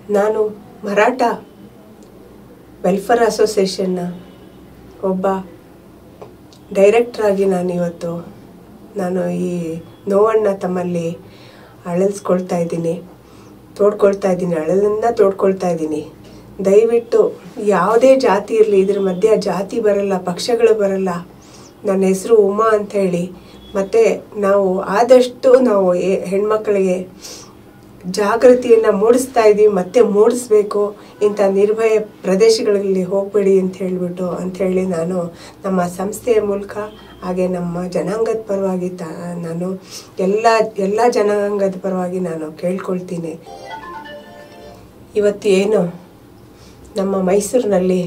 ನಾನು ಮರಾಠ ವೆಲ್ಫೇರ್ ಅಸೋಸಿಯೇಷನ್ನ ಒಬ್ಬ ಡೈರೆಕ್ಟ್ರಾಗಿ ನಾನು ಇವತ್ತು ನಾನು ಈ ನೋವನ್ನು ತಮ್ಮಲ್ಲಿ ಅಳಲ್ಸ್ಕೊಳ್ತಾ ಇದ್ದೀನಿ ತೋಡ್ಕೊಳ್ತಾ ಇದ್ದೀನಿ ಅಳಲನ್ನ ತೋಡ್ಕೊಳ್ತಾ ಇದ್ದೀನಿ ದಯವಿಟ್ಟು ಯಾವುದೇ ಜಾತಿ ಇರಲಿ ಇದ್ರ ಮಧ್ಯೆ ಜಾತಿ ಬರಲ್ಲ ಪಕ್ಷಗಳು ಬರಲ್ಲ ನನ್ನ ಹೆಸರು ಉಮಾ ಅಂತ ಹೇಳಿ ಮತ್ತು ನಾವು ಆದಷ್ಟು ನಾವು ಏ- ಹೆಣ್ಮಕ್ಳಿಗೆ ಜಾಗೃತಿಯನ್ನು ಮೂಡಿಸ್ತಾ ಇದ್ದೀವಿ ಮತ್ತೆ ಮೂಡಿಸ್ಬೇಕು ಇಂಥ ನಿರ್ಭಯ ಪ್ರದೇಶಗಳಲ್ಲಿ ಹೋಗಬೇಡಿ ಅಂತ ಹೇಳಿಬಿಟ್ಟು ಅಂಥೇಳಿ ನಾನು ನಮ್ಮ ಸಂಸ್ಥೆಯ ಮೂಲಕ ಹಾಗೆ ನಮ್ಮ ಜನಾಂಗದ ಪರವಾಗಿ ತ ನಾನು ಎಲ್ಲ ಎಲ್ಲ ಜನಾಂಗದ ಪರವಾಗಿ ನಾನು ಕೇಳ್ಕೊಳ್ತೀನಿ ಇವತ್ತು ಏನು ನಮ್ಮ ಮೈಸೂರಿನಲ್ಲಿ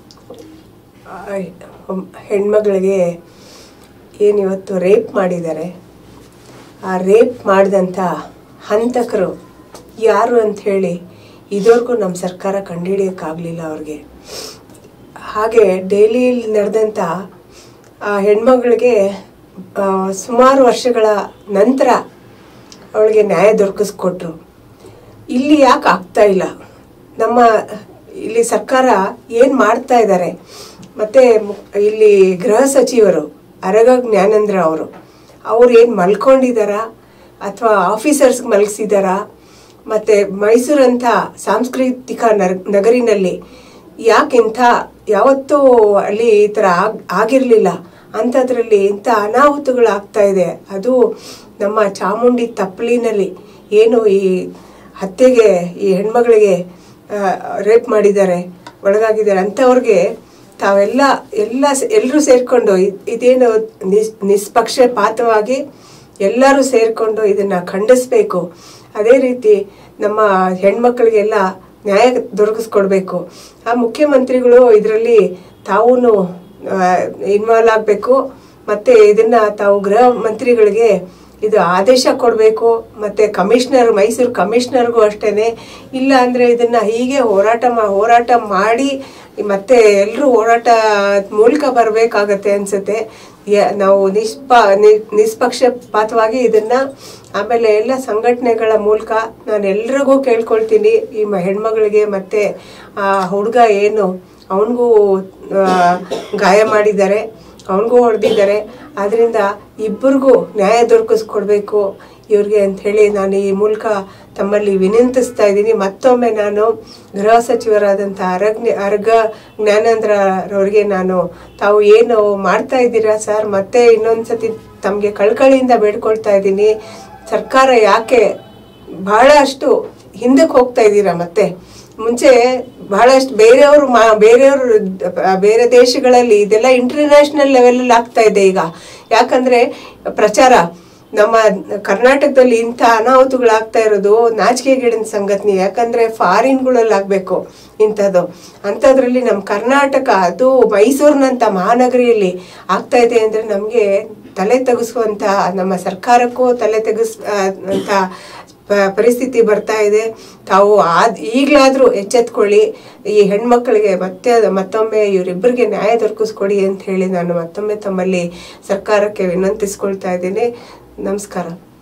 ಆ, ಹೆಣ್ಮಗಳಿಗೆ ಏನಿವತ್ತು ರೇಪ್ ಮಾಡಿದ್ದಾರೆ ಆ ರೇಪ್ ಮಾಡಿದಂಥ ಹಂತಕರು ಯಾರು ಅಂತ ಹೇಳಿ ಇದುವರೆಗೂ ನಮ್ಮ ಸರ್ಕಾರ ಕಂಡುಹಿಡಿಯೋಕ್ಕಾಗಲಿಲ್ಲ ಅವ್ರಿಗೆ ಹಾಗೆ ಡೈಲಿಯಲ್ಲಿ ನಡೆದಂಥ ಆ ಹೆಣ್ಮಗಳಿಗೆ ಆ, ಸುಮಾರು ವರ್ಷಗಳ ನಂತರ ಅವಳಿಗೆ ನ್ಯಾಯ ದೊರಕಿಸ್ಕೊಟ್ರು ಇಲ್ಲಿ ಯಾಕೆ ಆಗ್ತಾ ಇಲ್ಲ ನಮ್ಮ ಇಲ್ಲಿ ಸರ್ಕಾರ ಏನು ಮಾಡ್ತಾ ಇದ್ದಾರೆ ಮತ್ತು ಇಲ್ಲಿ ಗೃಹ ಸಚಿವರು ಅರಗ ಜ್ಞಾನೇಂದ್ರ ಅವರು ಅವ್ರು ಏನು ಮಲ್ಕೊಂಡಿದ್ದಾರಾ ಅಥವಾ ಆಫೀಸರ್ಸ್ಗೆ ಮಲಗಿಸಿದಾರಾ ಮತ್ತು ಮೈಸೂರಂಥ ಸಾಂಸ್ಕೃತಿಕ ನರ್- ನಗರಿನಲ್ಲಿ ಯಾಕಿಂಥ ಯಾವತ್ತೂ ಅಲ್ಲಿ ಈ ಥರ ಆಗ್ ಆಗಿರಲಿಲ್ಲ ಅಂಥದ್ರಲ್ಲಿ ಇಂಥ ಅನಾಹುತಗಳು ಆಗ್ತಾ ಇದೆ ಅದು ನಮ್ಮ ಚಾಮುಂಡಿ ತಪ್ಪಲಿನಲ್ಲಿ ಏನು ಈ ಹತ್ಯೆಗೆ ಈ ಹೆಣ್ಮಗಳಿಗೆ ರೇಪ್ ಮಾಡಿದ್ದಾರೆ ಒಳಗಾಗಿದ್ದಾರೆ ಅಂಥವ್ರಿಗೆ ತಾವೆಲ್ಲ ಎಲ್ಲ ಎಲ್ಲರೂ ಸೇರಿಕೊಂಡು ಇದೇನು ನಿಸ್ ನಿಷ್ಪಕ್ಷಪಾತವಾಗಿ ಎಲ್ಲರೂ ಸೇರಿಕೊಂಡು ಇದನ್ನು ಖಂಡಿಸ್ಬೇಕು ಅದೇ ರೀತಿ ನಮ್ಮ ಹೆಣ್ಮಕ್ಳಿಗೆಲ್ಲ ನ್ಯಾಯ ದೊರಕಿಸ್ಕೊಡ್ಬೇಕು ಆ ಮುಖ್ಯಮಂತ್ರಿಗಳು ಇದರಲ್ಲಿ ತಾವೂ ಇನ್ವಾಲ್ವ್ ಆಗಬೇಕು ಮತ್ತು ಇದನ್ನು ತಾವು ಗೃಹ ಮಂತ್ರಿಗಳಿಗೆ ಇದು ಆದೇಶ ಕೊಡಬೇಕು ಮತ್ತು ಕಮಿಷನರ್ ಮೈಸೂರು ಕಮಿಷನರ್ಗೂ ಅಷ್ಟೇ ಇಲ್ಲ ಅಂದರೆ ಇದನ್ನು ಹೀಗೆ ಹೋರಾಟ ಮಾ ಹೋರಾಟ ಮಾಡಿ ಮತ್ತೆ ಎಲ್ಲರೂ ಹೋರಾಟ ಮೂಲಕ ಬರಬೇಕಾಗತ್ತೆ ಅನಿಸುತ್ತೆ ನಾವು ನಿಷ್ಪ ನಿ- ನಿಷ್ಪಕ್ಷಪಾತವಾಗಿ ಇದನ್ನು ಆಮೇಲೆ ಎಲ್ಲ ಸಂಘಟನೆಗಳ ಮೂಲಕ ನಾನು ಎಲ್ರಿಗೂ ಕೇಳ್ಕೊಳ್ತೀನಿ ಈ ಮ ಹೆಣ್ಮಗಳಿಗೆ ಮತ್ತು ಆ ಹುಡುಗ ಏನು ಅವನಿಗೂ ಗಾಯ ಮಾಡಿದ್ದಾರೆ ಅವನಿಗೂ ಹೊಡೆದಿದ್ದಾರೆ ಆದ್ದರಿಂದ ಇಬ್ಬರಿಗೂ ನ್ಯಾಯ ದೊರಕಿಸ್ಕೊಡ್ಬೇಕು ಇವ್ರಿಗೆ ಅಂತ ಹೇಳಿ ನಾನು ಈ ಮೂಲಕ ತಮ್ಮಲ್ಲಿ ವಿನಂತಿಸ್ತಾ ಇದ್ದೀನಿ ಮತ್ತೊಮ್ಮೆ ನಾನು ಗೃಹ ಸಚಿವರಾದಂಥ ಅರಗ್ನ ಅರ್ಗ ಜ್ಞಾನೇಂದ್ರರವ್ರಿಗೆ ನಾನು ತಾವು ಏನು ಮಾಡ್ತಾ ಇದ್ದೀರಾ ಸರ್ ಮತ್ತೆ ಇನ್ನೊಂದ್ಸತಿ ತಮಗೆ ಕಳ್ಕಳಿಯಿಂದ ಬೇಡ್ಕೊಳ್ತಾ ಇದ್ದೀನಿ ಸರ್ಕಾರ ಯಾಕೆ ಬಹಳಷ್ಟು ಹಿಂದಕ್ಕೆ ಹೋಗ್ತಾ ಇದ್ದೀರಾ ಮತ್ತೆ ಮುಂಚೆ ಬಹಳಷ್ಟು ಬೇರೆಯವರು ಮಾ ಬೇರೆಯವರು ಬೇರೆ ದೇಶಗಳಲ್ಲಿ ಇದೆಲ್ಲ ಇಂಟರ್ನ್ಯಾಷನಲ್ ಲೆವೆಲಲ್ಲಿ ಆಗ್ತಾ ಇದೆ ಈಗ ಯಾಕಂದ್ರೆ ಪ್ರಚಾರ ನಮ್ಮ ಕರ್ನಾಟಕದಲ್ಲಿ ಇಂಥ ಅನಾಹುತಗಳಾಗ್ತಾ ಇರೋದು ನಾಚಿಕೆಗೇಡಿನ ಸಂಗತಿ ಯಾಕಂದ್ರೆ ಫಾರಿನ್ಗಳಲ್ಲಿ ಆಗಬೇಕು ಇಂಥದ್ದು ಅಂಥದ್ರಲ್ಲಿ ನಮ್ಮ ಕರ್ನಾಟಕ ಅದು ಮೈಸೂರಿನಂಥ ಮಹಾನಗರಿಯಲ್ಲಿ ಆಗ್ತಾ ಇದೆ ಅಂದರೆ ನಮಗೆ ತಲೆ ತೆಗೆಸುವಂಥ ನಮ್ಮ ಸರ್ಕಾರಕ್ಕೂ ತಲೆ ತೆಗೆಸ್ ಆ, ಅಂತ ಪ- ಪರಿಸ್ಥಿತಿ ಬರ್ತಾ ಇದೆ ತಾವು ಆದ್ ಈಗಲಾದರೂ ಎಚ್ಚೆತ್ಕೊಳ್ಳಿ ಈ ಹೆಣ್ಮಕ್ಳಿಗೆ ಮತ್ತೆ ಅದು ಮತ್ತೊಮ್ಮೆ ಇವರಿಬ್ಬರಿಗೆ ನ್ಯಾಯ ದೊರಕಿಸ್ಕೊಡಿ ಅಂತ ಹೇಳಿ ನಾನು ಮತ್ತೊಮ್ಮೆ ತಮ್ಮಲ್ಲಿ ಸರ್ಕಾರಕ್ಕೆ ವಿನಂತಿಸ್ಕೊಳ್ತಾ ಇದ್ದೀನಿ ನಮಸ್ಕಾರ